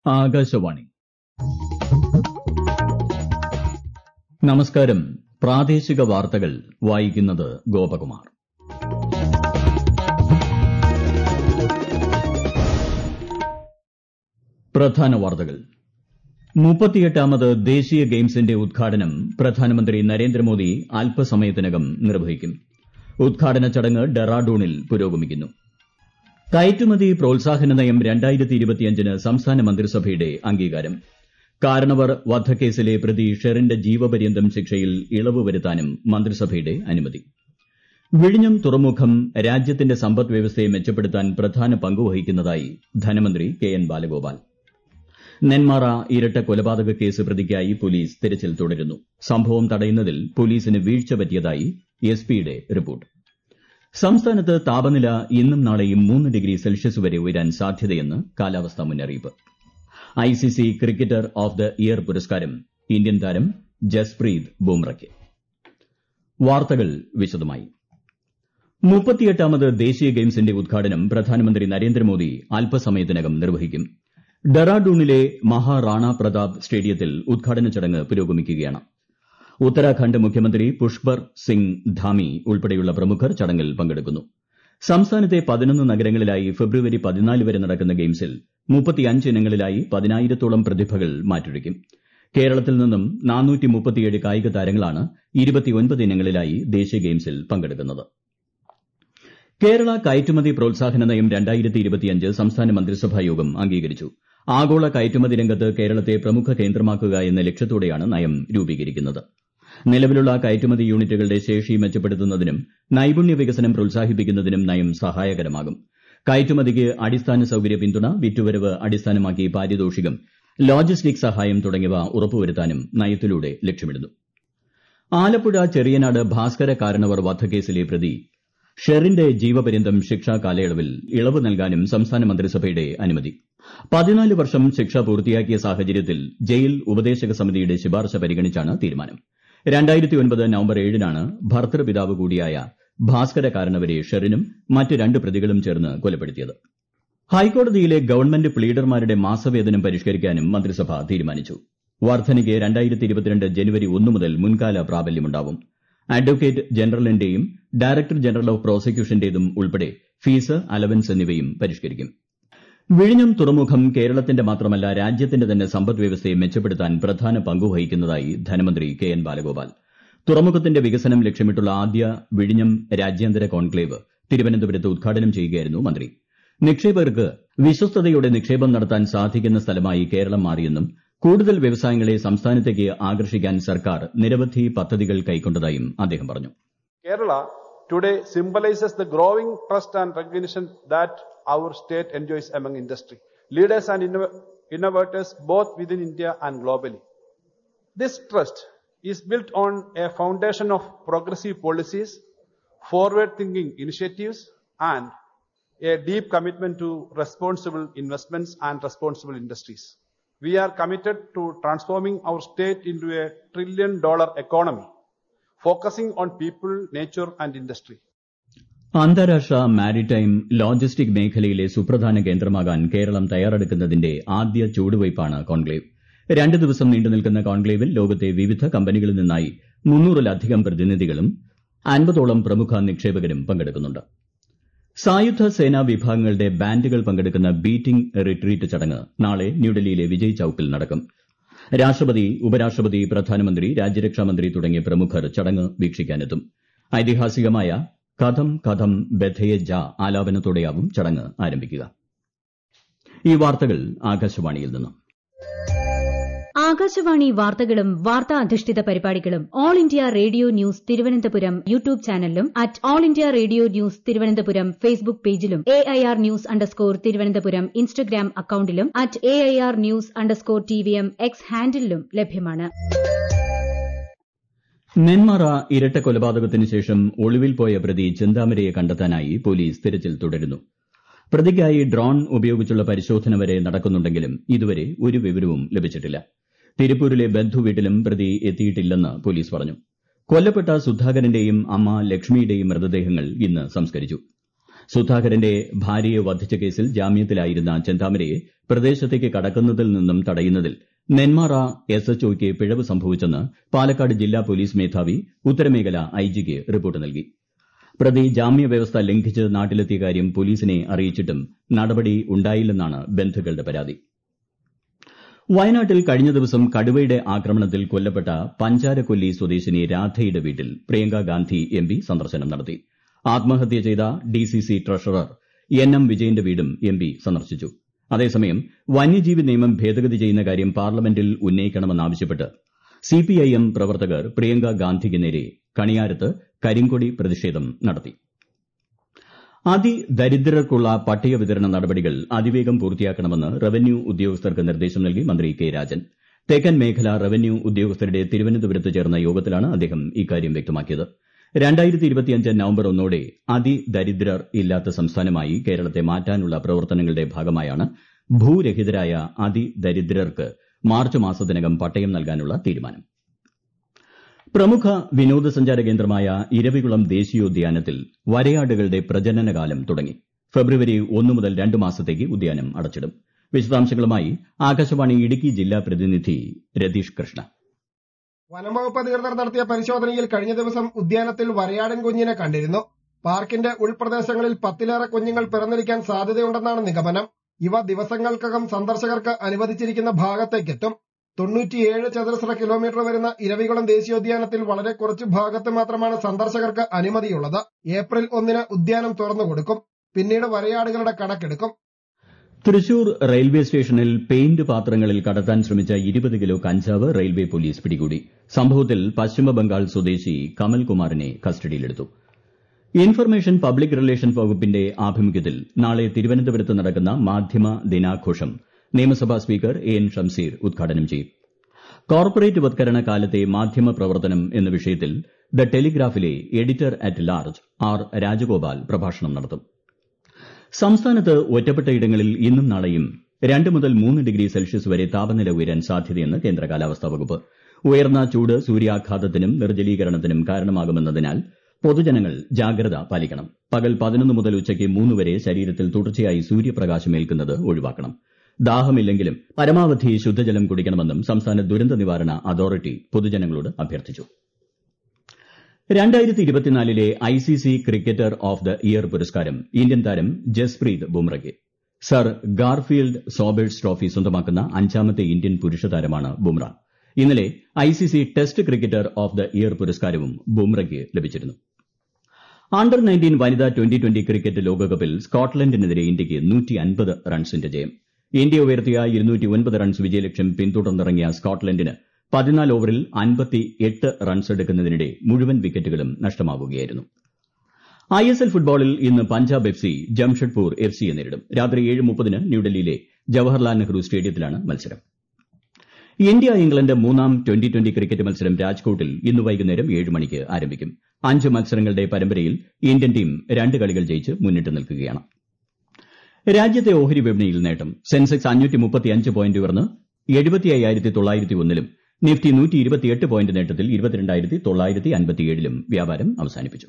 ആകാശവാണി നമസ്കാരം പ്രാദേശിക വാർത്തകൾ വായിക്കുന്നത് ഗോപകുമാർ പ്രധാന വാർത്തകൾ മുപ്പത്തിയെട്ടാമത് ദേശീയ ഗെയിംസിന്റെ ഉദ്ഘാടനം പ്രധാനമന്ത്രി നരേന്ദ്രമോദി അല്പസമയത്തിനകം നിർവഹിക്കും ഉദ്ഘാടന ചടങ്ങ് ഡെറാഡൂണിൽ പുരോഗമിക്കുന്നു കയറ്റുമതി പ്രോത്സാഹന നയം ന് സംസ്ഥാന മന്ത്രിസഭയുടെ അംഗീകാരം കാരണവർ വധക്കേസിലെ പ്രതി ഷെറിന്റെ ജീവപര്യന്തം ശിക്ഷയിൽ ഇളവ് വരുത്താനും മന്ത്രിസഭയുടെ അനുമതി വിഴിഞ്ഞം തുറമുഖം രാജ്യത്തിന്റെ സമ്പദ് വ്യവസ്ഥയെ മെച്ചപ്പെടുത്താൻ പ്രധാന പങ്ക് വഹിക്കുന്നതായി ധനമന്ത്രി കെ എൻ ബാലഗോപാൽ നെന്മാറ ഇരട്ട കൊലപാതക കേസ് പ്രതിക്കായി പോലീസ് തെരച്ചിൽ തുടരുന്നു സംഭവം തടയുന്നതിൽ പോലീസിന് വീഴ്ച പറ്റിയതായി എസ് പിയുടെ റിപ്പോർട്ട് സംസ്ഥാനത്ത് താപനില ഇന്നും നാളെയും മൂന്ന് ഡിഗ്രി സെൽഷ്യസ് വരെ ഉയരാൻ സാധ്യതയെന്ന് കാലാവസ്ഥാ മുന്നറിയിപ്പ് I C C cricketer of the year പുരസ്കാരം ഇന്ത്യൻ താരം ജസ്പ്രീത് ബുംറയ്ക്ക് വാർത്തകൾ വിശദമായി മുപ്പത്തിയെട്ടാമത് ദേശീയ ഗെയിംസിന്റെ ഉദ്ഘാടനം പ്രധാനമന്ത്രി നരേന്ദ്രമോദി അല്പസമയത്തിനകം നിർവഹിക്കും ഡെറാഡൂണിലെ മഹാറാണ പ്രതാപ് സ്റ്റേഡിയത്തിൽ ഉദ്ഘാടന ചടങ്ങ് പുരോഗമിക്കുകയാണ് ഉത്തരാഖണ്ഡ് മുഖ്യമന്ത്രി പുഷ്പർ സിംഗ് ധാമി ഉൾപ്പെടെയുള്ള പ്രമുഖർ ചടങ്ങിൽ പങ്കെടുക്കുന്നു സംസ്ഥാനത്തെ പതിനൊന്ന് നഗരങ്ങളിലായി ഫെബ്രുവരി പതിനാല് വരെ നടക്കുന്ന ഗെയിംസിൽ മുപ്പത്തിയഞ്ച് ഇനങ്ങളിലായി പതിനായിരത്തോളം പ്രതിഭകൾ മാറ്റുരയ്ക്കും കേരളത്തിൽ നിന്നും കായിക താരങ്ങളാണ് ഇനങ്ങളിലായി ദേശീയ ഗെയിംസിൽ പങ്കെടുക്കുന്നത് കേരള കയറ്റുമതി പ്രോത്സാഹന നയം സംസ്ഥാന മന്ത്രിസഭാ യോഗം അംഗീകരിച്ചു ആഗോള കയറ്റുമതി രംഗത്ത് കേരളത്തെ പ്രമുഖ കേന്ദ്രമാക്കുക എന്ന ലക്ഷ്യത്തോടെയാണ് നയം രൂപീകരിക്കുന്നത് നിലവിലുള്ള കയറ്റുമതി യൂണിറ്റുകളുടെ ശേഷി മെച്ചപ്പെടുത്തുന്നതിനും നൈപുണ്യ വികസനം പ്രോത്സാഹിപ്പിക്കുന്നതിനും നയം സഹായകരമാകും കയറ്റുമതിക്ക് അടിസ്ഥാന സൌകര്യ പിന്തുണ വിറ്റുവരവ് അടിസ്ഥാനമാക്കി പാരിതോഷികം ലോജിസ്റ്റിക് സഹായം തുടങ്ങിയവ ഉറപ്പുവരുത്താനും നയത്തിലൂടെ ലക്ഷ്യമിടുന്നു ആലപ്പുഴ ചെറിയനാട് ഭാസ്കര കാരണവർ വധക്കേസിലെ പ്രതി ഷെറിന്റെ ജീവപര്യന്തം ശിക്ഷാ കാലയളവിൽ ഇളവ് നൽകാനും സംസ്ഥാന മന്ത്രിസഭയുടെ അനുമതി പതിനാല് വർഷം ശിക്ഷ പൂർത്തിയാക്കിയ സാഹചര്യത്തിൽ ജയിൽ ഉപദേശക സമിതിയുടെ ശുപാർശ പരിഗണിച്ചാണ് തീരുമാനം നവംബർ ഏഴിനാണ് ഭർതൃപിതാവ് കൂടിയായ ഭാസ്കര കാരണവരെ ഷെറിനും മറ്റ് രണ്ട് പ്രതികളും ചേർന്ന് കൊലപ്പെടുത്തിയത് ഹൈക്കോടതിയിലെ ഗവൺമെന്റ് പ്ലീഡർമാരുടെ മാസവേതനം പരിഷ്കരിക്കാനും മന്ത്രിസഭ തീരുമാനിച്ചു വർദ്ധനയ്ക്ക് ജനുവരി ഒന്ന് മുതൽ മുൻകാല പ്രാബല്യമുണ്ടാവും അഡ്വക്കേറ്റ് ജനറലിന്റെയും ഡയറക്ടർ ജനറൽ ഓഫ് പ്രോസിക്യൂഷന്റേതും ഉൾപ്പെടെ ഫീസ് അലവൻസ് എന്നിവയും പരിഷ്കരിക്കും വിഴിഞ്ഞം തുറമുഖം കേരളത്തിന്റെ മാത്രമല്ല രാജ്യത്തിന്റെ തന്നെ സമ്പദ് വ്യവസ്ഥയെ മെച്ചപ്പെടുത്താൻ പ്രധാന പങ്ക് വഹിക്കുന്നതായി ധനമന്ത്രി കെ എൻ ബാലഗോപാൽ തുറമുഖത്തിന്റെ വികസനം ലക്ഷ്യമിട്ടുള്ള ആദ്യ വിഴിഞ്ഞം രാജ്യാന്തര കോൺക്ലേവ് തിരുവനന്തപുരത്ത് ഉദ്ഘാടനം ചെയ്യുകയായിരുന്നു മന്ത്രി നിക്ഷേപകർക്ക് വിശ്വസ്തതയോടെ നിക്ഷേപം നടത്താൻ സാധിക്കുന്ന സ്ഥലമായി കേരളം മാറിയെന്നും കൂടുതൽ വ്യവസായങ്ങളെ സംസ്ഥാനത്തേക്ക് ആകർഷിക്കാൻ സർക്കാർ നിരവധി പദ്ധതികൾ കൈക്കൊണ്ടതായും അദ്ദേഹം പറഞ്ഞു Kerala today symbolizes the growing trust and recognition that our state enjoys among industry, leaders and inno- innovators both within India and globally. This trust is built on a foundation of progressive policies, forward-thinking initiatives and a deep commitment to responsible investments and responsible industries. We are committed to transforming our state into a trillion dollar economy focusing on people, nature and industry. അന്താരാഷ്ട്ര maritime logistic മേഖലയിലെ സുപ്രധാന കേന്ദ്രമാകാൻ കേരളം തയ്യാറെടുക്കുന്നതിന്റെ ആദ്യ ചുവടുവയ്പ്പാണ് conclave രണ്ട് ദിവസം നീണ്ടുനിൽക്കുന്ന കോൺക്ലേവിൽ ലോകത്തെ വിവിധ കമ്പനികളിൽ നിന്നായി മുന്നൂറിലധികം പ്രതിനിധികളും അൻപതോളം പ്രമുഖ നിക്ഷേപകരും പങ്കെടുക്കുന്നുണ്ട് സായുധ സേനാ വിഭാഗങ്ങളുടെ ബാൻഡുകൾ പങ്കെടുക്കുന്ന ബീറ്റിംഗ് റിട്രീറ്റ് ചടങ്ങ് നാളെ ന്യൂഡൽഹിയിലെ വിജയ് ചൌക്കിൽ നടക്കും രാഷ്ട്രപതി ഉപരാഷ്ട്രപതി പ്രധാനമന്ത്രി രാജ്യരക്ഷാമന്ത്രി തുടങ്ങിയ പ്രമുഖർ ചടങ്ങ് വീക്ഷിക്കാനെത്തും ഐതിഹാസികമായ കഥം കഥം ബഥയെ ജ ആലാപനത്തോടെയാവും ചടങ്ങ് ആരംഭിക്കുക ഈ വാർത്തകൾ ആകാശവാണിയിൽ നിന്ന് ആകാശവാണി വാർത്തകളും വാർത്താ അധിഷ്ഠിത പരിപാടികളും all India radio news Thiruvananthapuram YouTube ചാനലിലും at all India radio news Thiruvananthapuram Facebook പേജിലും A I R news underscore Thiruvananthapuram Instagram അക്കൌണ്ടിലും at A I R news underscore T V M X ഹാൻഡിലും ലഭ്യമാണ് നെന്മാറ ഇരട്ട കൊലപാതകത്തിന് ശേഷം ഒളിവിൽ പോയ പ്രതി ചെന്താമരയെ കണ്ടെത്താനായി പോലീസ് തിരച്ചിൽ തുടരുന്നു പ്രതിക്കായി ഡ്രോൺ ഉപയോഗിച്ചുള്ള പരിശോധന വരെ നടക്കുന്നുണ്ടെങ്കിലും ഇതുവരെ ഒരു വിവരവും ലഭിച്ചിട്ടില്ല തിരുപ്പൂരിലെ ബന്ധുവീട്ടിലും പ്രതി എത്തിയിട്ടില്ലെന്ന് പോലീസ് പറഞ്ഞു കൊല്ലപ്പെട്ട സുധാകരന്റെയും അമ്മ ലക്ഷ്മിയുടെയും മൃതദേഹങ്ങൾ ഇന്ന് സംസ്കരിച്ചു സുധാകരന്റെ ഭാര്യയെ വധിച്ച കേസിൽ ജാമ്യത്തിലായിരുന്ന ചെന്താമരയെ പ്രദേശത്തേക്ക് കടക്കുന്നതിൽ നിന്നും തടയുന്നതിൽ നെന്മാറ എസ് എച്ച് ഒയ്ക്ക് പിഴവ് സംഭവിച്ചെന്ന് പാലക്കാട് ജില്ലാ പോലീസ് മേധാവി ഉത്തരമേഖല ഐജിക്ക് റിപ്പോർട്ട് നൽകി പ്രതി ജാമ്യവ്യവസ്ഥ ലംഘിച്ച് നാട്ടിലെത്തിയ കാര്യം പോലീസിനെ അറിയിച്ചിട്ടും നടപടി ഉണ്ടായില്ലെന്നാണ് ബന്ധുക്കളുടെ പരാതി വയനാട്ടിൽ കഴിഞ്ഞ ദിവസം കടുവയുടെ ആക്രമണത്തിൽ കൊല്ലപ്പെട്ട പഞ്ചാരക്കൊല്ലി സ്വദേശിനി രാധയുടെ വീട്ടിൽ പ്രിയങ്ക ഗാന്ധി എം പി സന്ദർശനം നടത്തി ആത്മഹത്യ ചെയ്ത ഡിസിസി ട്രഷറർ എൻ എം വിജയന്റെ വീടും എം പി സന്ദർശിച്ചു അതേസമയം വന്യജീവി നിയമം ഭേദഗതി ചെയ്യുന്ന കാര്യം പാർലമെന്റിൽ ഉന്നയിക്കണമെന്നാവശ്യപ്പെട്ട് സിപിഐഎം പ്രവർത്തകർ പ്രിയങ്ക ഗാന്ധിക്ക് നേരെ കണിയാരത്ത് കരിങ്കൊടി പ്രതിഷേധം നടത്തി അതിദരിദ്രർക്കുള്ള പട്ടിക വിതരണ നടപടികൾ അതിവേഗം പൂർത്തിയാക്കണമെന്ന് റവന്യൂ ഉദ്യോഗസ്ഥർക്ക് നിർദ്ദേശം നൽകി മന്ത്രി കെ രാജൻ തെക്കൻ മേഖല റവന്യൂ ഉദ്യോഗസ്ഥരുടെ തിരുവനന്തപുരത്ത് ചേർന്ന യോഗത്തിലാണ് അദ്ദേഹം ഇക്കാര്യം വ്യക്തമാക്കിയത് നവംബർ ഒന്നോടെ അതിദരിദ്രർ ഇല്ലാത്ത സംസ്ഥാനമായി കേരളത്തെ മാറ്റാനുള്ള പ്രവർത്തനങ്ങളുടെ ഭാഗമായാണ് ഭൂരഹിതരായ അതിദരിദ്രർക്ക് മാർച്ച് മാസത്തിനകം പട്ടയം നൽകാനുള്ള തീരുമാനം പ്രമുഖ വിനോദസഞ്ചാര കേന്ദ്രമായ ഇരവികുളം ദേശീയോദ്യാനത്തിൽ വരയാടുകളുടെ പ്രജനനകാലം തുടങ്ങി ഫെബ്രുവരി ഒന്ന് മുതൽ രണ്ട് മാസത്തേക്ക് ഉദ്യാനം അടച്ചിടും വിശദാംശങ്ങളുമായി ആകാശവാണി ഇടുക്കി ജില്ലാ പ്രതിനിധി രതീഷ് കൃഷ്ണ വനംവകുപ്പ് അധികൃതർ നടത്തിയ പരിശോധനയിൽ കഴിഞ്ഞ ദിവസം ഉദ്യാനത്തിൽ വരയാടൻ കുഞ്ഞിനെ കണ്ടിരുന്നു പാർക്കിന്റെ ഉൾപ്രദേശങ്ങളിൽ പത്തിലേറെ കുഞ്ഞുങ്ങൾ പിറന്നിരിക്കാൻ സാധ്യതയുണ്ടെന്നാണ് നിഗമനം ഇവ ദിവസങ്ങൾക്കകം സന്ദർശകർക്ക് അനുവദിച്ചിരിക്കുന്ന ഭാഗത്തേക്കെത്തും തൊണ്ണൂറ്റിയേഴ് ചതുരശ്ര കിലോമീറ്റർ വരുന്ന ഇരവികുളം ദേശീയോദ്യാനത്തിൽ വളരെ കുറച്ച് ഭാഗത്ത് മാത്രമാണ് സന്ദർശകർക്ക് അനുമതിയുള്ളത് ഏപ്രിൽ ഒന്നിന് ഉദ്യാനം തുറന്നു കൊടുക്കും പിന്നീട് വരയാടുകളുടെ കണക്കെടുക്കും തൃശൂർ റെയിൽവേ സ്റ്റേഷനിൽ പെയിന്റ് പാത്രങ്ങളിൽ കടത്താൻ ശ്രമിച്ച ഇരുപത് കിലോ കഞ്ചാവ് റെയിൽവേ പോലീസ് പിടികൂടി സംഭവത്തിൽ പശ്ചിമബംഗാൾ സ്വദേശി കമൽകുമാറിനെ കസ്റ്റഡിയിലെടുത്തു ഇൻഫർമേഷൻ പബ്ലിക് റിലേഷൻസ് വകുപ്പിന്റെ ആഭിമുഖ്യത്തിൽ നാളെ തിരുവനന്തപുരത്ത് നടക്കുന്ന മാധ്യമ ദിനാഘോഷം നിയമസഭാ സ്പീക്കർ എ എൻ ഷംസീർ ഉദ്ഘാടനം ചെയ്യും കോർപ്പറേറ്റ് വത്കരണ കാലത്തെ മാധ്യമ പ്രവർത്തനം എന്ന വിഷയത്തിൽ ദ ടെലിഗ്രാഫിലെ editor at large R Rajagopal പ്രഭാഷണം നടത്തും സംസ്ഥാനത്ത് ഒറ്റപ്പെട്ടയിടങ്ങളിൽ ഇന്നും നാളെയും രണ്ട് മുതൽ മൂന്ന് ഡിഗ്രി സെൽഷ്യസ് വരെ താപനില ഉയരാൻ സാധ്യതയെന്ന് കേന്ദ്ര കാലാവസ്ഥാ വകുപ്പ് ഉയർന്ന ചൂട് സൂര്യാഘാതത്തിനും നിർജ്ജലീകരണത്തിനും കാരണമാകുമെന്നതിനാൽ പൊതുജനങ്ങൾ ജാഗ്രത പാലിക്കണം പകൽ പതിനൊന്ന് മുതൽ ഉച്ചയ്ക്ക് മൂന്ന് വരെ ശരീരത്തിൽ തുടർച്ചയായി സൂര്യപ്രകാശം ഏൽക്കുന്നത് ഒഴിവാക്കണം ദാഹമില്ലെങ്കിലും പരമാവധി ശുദ്ധജലം കുടിക്കണമെന്നും സംസ്ഥാന ദുരന്ത നിവാരണ അതോറിറ്റി പൊതുജനങ്ങളോട് അഭ്യർത്ഥിച്ചു രണ്ടായിരത്തി ഇരുപത്തിനാലിലെ I C C cricketer of the year പുരസ്കാരം ഇന്ത്യൻ താരം ജസ്പ്രീത് ബുംറയ്ക്ക് സർ ഗാർഫീൽഡ് സോബേഴ്സ് ട്രോഫി സ്വന്തമാക്കുന്ന അഞ്ചാമത്തെ ഇന്ത്യൻ പുരുഷ താരമാണ് ബുംറ ഇന്നലെ I C C test cricketer of the year പുരസ്കാരവും ബുംറയ്ക്ക് ലഭിച്ചിരുന്നു അണ്ടർ നയൻറ്റീൻ വനിതാ ട്വന്റി ട്വന്റി ക്രിക്കറ്റ് ലോകകപ്പിൽ സ്കോട്ട്ലൻഡിനെതിരെ ഇന്ത്യയ്ക്ക് റൺസിന്റെ ജയം ഇന്ത്യ ഉയർത്തിയ റൺസ് വിജയലക്ഷ്യം പിന്തുടർന്നിറങ്ങിയ സ്കോട്ട്ലൻഡിന് പതിനാല് ഓവറിൽ അൻപത്തിയെട്ട് റൺസ് എടുക്കുന്നതിനിടെ മുഴുവൻ വിക്കറ്റുകളും നഷ്ടമാവുകയായിരുന്നു ഐ എസ് എൽ ഫുട്ബോളിൽ ഇന്ന് Punjab F C Jamshedpur F സിയെ നേരിടും രാത്രി ഏഴ് മുപ്പതിന് ന്യൂഡൽഹിയിലെ ജവഹർലാൽ നെഹ്റു സ്റ്റേഡിയത്തിലാണ് മത്സരം ഇന്ത്യ ഇംഗ്ലണ്ട് മൂന്നാം ട്വന്റി ട്വന്റി ക്രിക്കറ്റ് മത്സരം രാജ്കോട്ടിൽ ഇന്ന് വൈകുന്നേരം ഏഴ് മണിക്ക് ആരംഭിക്കും അഞ്ച് മത്സരങ്ങളുടെ പരമ്പരയിൽ ഇന്ത്യൻ ടീം രണ്ട് കളികൾ ജയിച്ച് മുന്നിട്ട് നിൽക്കുകയാണ് രാജ്യത്തെ ഓഹരി വിപണിയിൽ നേട്ടം സെൻസെക്സ് അഞ്ഞൂറ്റി മുപ്പത്തിയഞ്ച് പോയിന്റ് ഉയർന്ന് എഴുപത്തി അയ്യായിരത്തി തൊള്ളായിരത്തി ഒന്നിലും നിഫ്റ്റി നൂറ്റി ഇരുപത്തിയെട്ട് പോയിന്റ് നേട്ടത്തിൽ ഇരുപത്തിരണ്ടായിരത്തി തൊള്ളായിരത്തി അൻപത്തിയേഴിലും വ്യാപാരം അവസാനിപ്പിച്ചു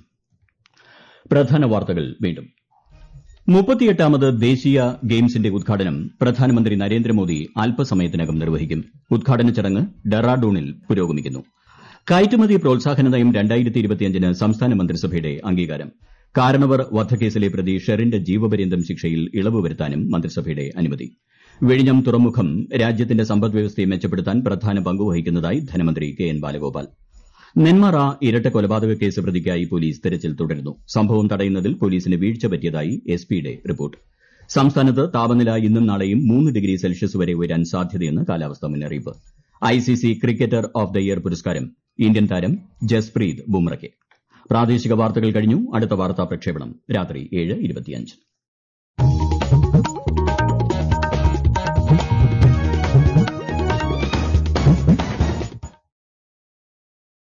പ്രധാന വാർത്തകൾ വീണ്ടും മുപ്പത്തിയെട്ടാമത് ദേശീയ ഗെയിംസിന്റെ ഉദ്ഘാടനം പ്രധാനമന്ത്രി നരേന്ദ്രമോദി അല്പസമയത്തിനകം നിർവഹിക്കും ഉദ്ഘാടന ചടങ്ങ് ഡെറാഡൂണിൽ പുരോഗമിക്കുന്നു കയറ്റുമതി പ്രോത്സാഹന നയം രണ്ടായിരത്തി ഇരുപത്തിയഞ്ചിന് സംസ്ഥാന മന്ത്രിസഭയുടെ അംഗീകാരം കാരണവർ വധക്കേസിലെ പ്രതി ഷെറിന്റെ ജീവപര്യന്തം ശിക്ഷയിൽ ഇളവ് വരുത്താനും മന്ത്രിസഭയുടെ അനുമതി വിഴിഞ്ഞം തുറമുഖം രാജ്യത്തിന്റെ സമ്പദ്വ്യവസ്ഥയെ മെച്ചപ്പെടുത്താൻ പ്രധാന പങ്കുവഹിക്കുന്നതായി ധനമന്ത്രി കെ എൻ ബാലഗോപാൽ നെന്മാറ ഇരട്ട കൊലപാതക കേസ് പ്രതിക്കായി പോലീസ് തെരച്ചിൽ തുടരുന്നു സംഭവം തടയുന്നതിൽ പോലീസിന് വീഴ്ച പറ്റിയതായി എസ് പിയുടെ റിപ്പോർട്ട് സംസ്ഥാനത്ത് താപനില ഇന്നും നാളെയും മൂന്ന് ഡിഗ്രി സെൽഷ്യസ് വരെ ഉയരാൻ സാധ്യതയെന്ന് കാലാവസ്ഥാ മുന്നറിയിപ്പ് I C C cricketer of the year പുരസ്കാരം ഇന്ത്യൻ താരം ജസ്പ്രീത് ബുംറയ്ക്ക് പ്രാദേശിക വാർത്തകൾ കഴിഞ്ഞു അടുത്ത വാർത്താ പ്രക്ഷേപണം രാത്രി ഏഴ് ഇരുപത്തിയഞ്ച്